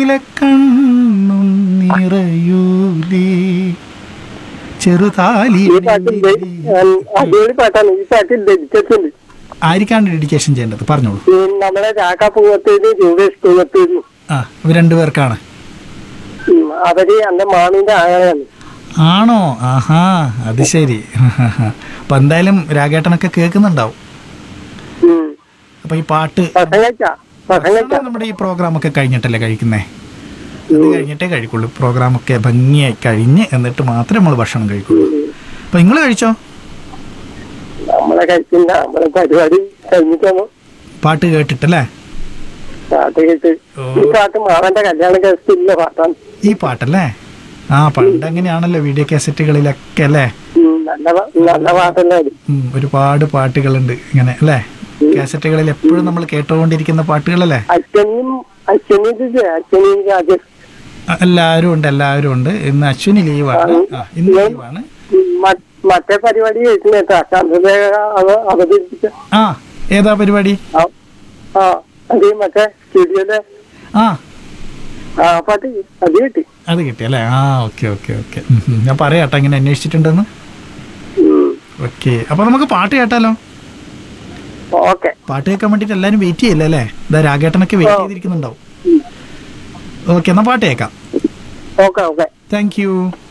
കണ്ണിലെ കണ്ണും നിറയൂലേ ചെറുതാലി ഈ പാട്ട് അടിപൊളി പാട്ടാണ് ഈ പാട്ട് ഡെഡിക്കേഷൻ ആയിരിക്കാണ്ട് ഡെഡിക്കേഷൻ ചെയ്യേണ്ടത് പറഞ്ഞോളൂ നമ്മളെ രാക്കാ പൂവത്തേന് രൂപേഷ് പൂവത്തേന് ആ ഇവർ രണ്ടുപേർക്കാണ് അവര് എന്റെ മാമിന്റെ ആങ്ങളാണ് ആണോ ആഹാ അത് ശരി അപ്പൊ എന്തായാലും രാഗേട്ടനൊക്കെ കേൾക്കുന്നുണ്ടാവും ഉം. അപ്പൊ ഈ പാട്ട് ഭക്ഷണം കഴിച്ചാ ഭക്ഷണം കഴിച്ചാ നമ്മുടെ ഈ പ്രോഗ്രാം ഒക്കെ കഴിഞ്ഞിട്ടല്ലേ കഴിക്കുന്നേ അത് കഴിഞ്ഞിട്ടേ കഴിക്കുള്ളൂ പ്രോഗ്രാം ഒക്കെ ഭംഗിയായി കഴിഞ്ഞ് എന്നിട്ട് മാത്രമേ നമ്മൾ ഭക്ഷണം കഴിക്കുള്ളൂ അപ്പൊ നിങ്ങൾ കഴിച്ചോ നമ്മളെ കഴിച്ചില്ല നമ്മളെ പരിപാടി കഴിഞ്ഞിട്ടാണ് പാട്ട് കേട്ടിട്ടല്ലേ പാട്ട് കേട്ട് ഓ. ഈ പാട്ട് മാവന്റെ കല്യാണം കഴിച്ചില്ല പാട്ടാണ് ഈ പാട്ടല്ലേ ആ പണ്ട് അങ്ങനെയാണല്ലോ വീഡിയോ കാസറ്റുകളിലൊക്കെ അല്ലേ ഉം, നല്ല പാ- നല്ല പാട്ടല്ലേ അത് ഉം, ഒരുപാട് പാട്ടുകളുണ്ട് ഇങ്ങനെ അല്ലേ കാസറ്റുകളിൽ എപ്പോഴും നമ്മൾ കേട്ടുകൊണ്ടിരിക്കുന്ന പാട്ടുകളല്ലേ അച്ഛനും അച്ഛനും അച്ഛനും രാജേഷ് ആ, എല്ലാവരും ഉണ്ട് എല്ലാവരും ഉണ്ട് ഇന്ന് അശ്വിനി ലീവാണ് ആ ഇന്ന് ലീവാണ് ഉം, മ- മറ്റേ പരിപാടി കേട്ടില്ല ചന്ദ്രലേഖ അവ- അവതരിപ്പിച്ച ആ ഏതാ പരിപാടി ആ ആ അത് ഈ മറ്റേ സ്റ്റുഡിയോയിലെ ആ ആ പാട്ട് അത് കിട്ടി അത് കിട്ടി അല്ലേ ആ ഓക്കെ ഓക്കെ ഓക്കെ ഞാൻ പറയാട്ടോ ഇങ്ങനെ അന്വേഷിച്ചിട്ടുണ്ടെന്ന് ഉം. ഓക്കെ അപ്പൊ നമുക്ക് പാട്ട് കേട്ടാലോ ഓക്കെ പാട്ട് കേൾക്കാൻ വേണ്ടിട്ട് എല്ലാരും വെയിറ്റ് ചെയ്യില്ല അല്ലേ ഇതാ രാഗേട്ടനൊക്കെ വെയിറ്റ് ചെയ്തിരിക്കുന്നുണ്ടാവും ഓക്കെ എന്നാ പാട്ട് കേൾക്കാം ഓക്കെ ഓക്കെ താങ്ക് യു